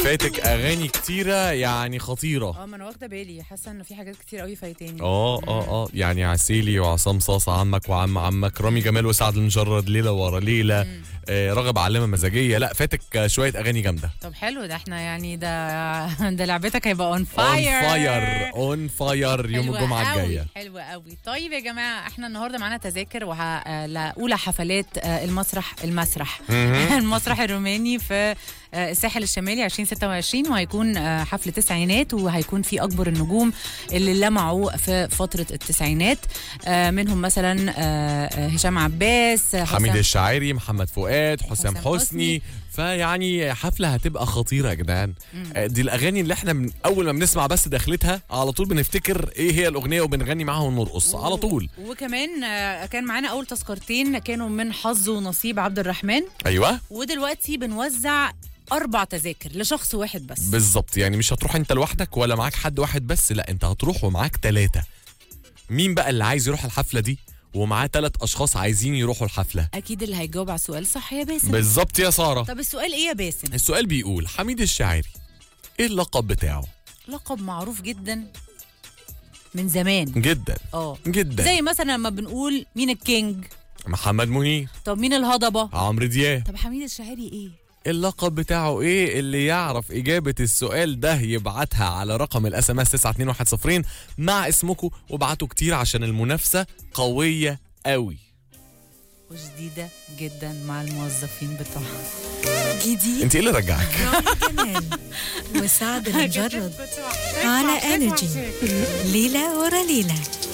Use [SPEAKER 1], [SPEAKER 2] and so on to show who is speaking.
[SPEAKER 1] فاتك اغاني كتيره يعني خطيره
[SPEAKER 2] اه ما انا واخده بالي حاسه انه في حاجات كتير قوي فايتاني
[SPEAKER 1] اه اه اه يعني عسيلي وعصام صاصه عمك وعم عمك رامي جمال وسعد المجرد ليله ورا ليله آه رغب علامه مزاجيه لا فاتك شويه اغاني جامده
[SPEAKER 2] طب حلو ده احنا يعني ده ده لعبتك هيبقى اون
[SPEAKER 1] اون
[SPEAKER 2] فاير
[SPEAKER 1] فاير اون فاير يوم
[SPEAKER 2] حلوة
[SPEAKER 1] الجمعه
[SPEAKER 2] قوي،
[SPEAKER 1] الجايه
[SPEAKER 2] حلوة قوي طيب يا جماعة احنا النهاردة معانا تذاكر وه... آه، لأولى حفلات آه، المسرح المسرح المسرح الروماني في آه، الساحل الشمالي 2026 وهيكون آه، حفل تسعينات وهيكون في أكبر النجوم اللي لمعوا في فترة التسعينات آه، منهم مثلا آه، آه، هشام عباس آه،
[SPEAKER 1] حميد
[SPEAKER 2] حسام-
[SPEAKER 1] الشاعري محمد فؤاد حسام
[SPEAKER 2] حسام
[SPEAKER 1] حسني فيعني حفله هتبقى خطيره يا جدعان آه، دي الاغاني اللي احنا من اول ما بنسمع بس دخلتها على طول بنفتكر ايه هي الاغنيه وبنغني معاها ونرقص على طول
[SPEAKER 2] وكمان آه، كان معانا أول تذكرتين كانوا من حظ ونصيب عبد الرحمن
[SPEAKER 1] ايوه
[SPEAKER 2] ودلوقتي بنوزع أربع تذاكر لشخص واحد بس
[SPEAKER 1] بالظبط يعني مش هتروح انت لوحدك ولا معاك حد واحد بس لا انت هتروح ومعاك ثلاثة مين بقى اللي عايز يروح الحفلة دي ومعاه ثلاث اشخاص عايزين يروحوا الحفلة
[SPEAKER 2] أكيد اللي هيجاوب على السؤال صح يا باسم
[SPEAKER 1] بالظبط يا سارة
[SPEAKER 2] طب السؤال إيه يا باسم؟
[SPEAKER 1] السؤال بيقول حميد الشاعري ايه اللقب بتاعه
[SPEAKER 2] لقب معروف جدا من زمان
[SPEAKER 1] جدا
[SPEAKER 2] اه
[SPEAKER 1] جدا
[SPEAKER 2] زي مثلا لما بنقول مين الكينج
[SPEAKER 1] محمد منير
[SPEAKER 2] طب مين الهضبة
[SPEAKER 1] عمرو دياب
[SPEAKER 2] طب حميد الشاعري ايه
[SPEAKER 1] اللقب بتاعه ايه اللي يعرف اجابة السؤال ده يبعتها على رقم الاس ام اس 92110 مع اسمكم وابعتوا كتير عشان المنافسة قوية قوي
[SPEAKER 2] وشديدة جدا مع الموظفين بتوعها
[SPEAKER 3] جديد
[SPEAKER 1] انت ايه اللي رجعك
[SPEAKER 3] رامي جمال وسعد المجرد على انرجي ليله ورا ليله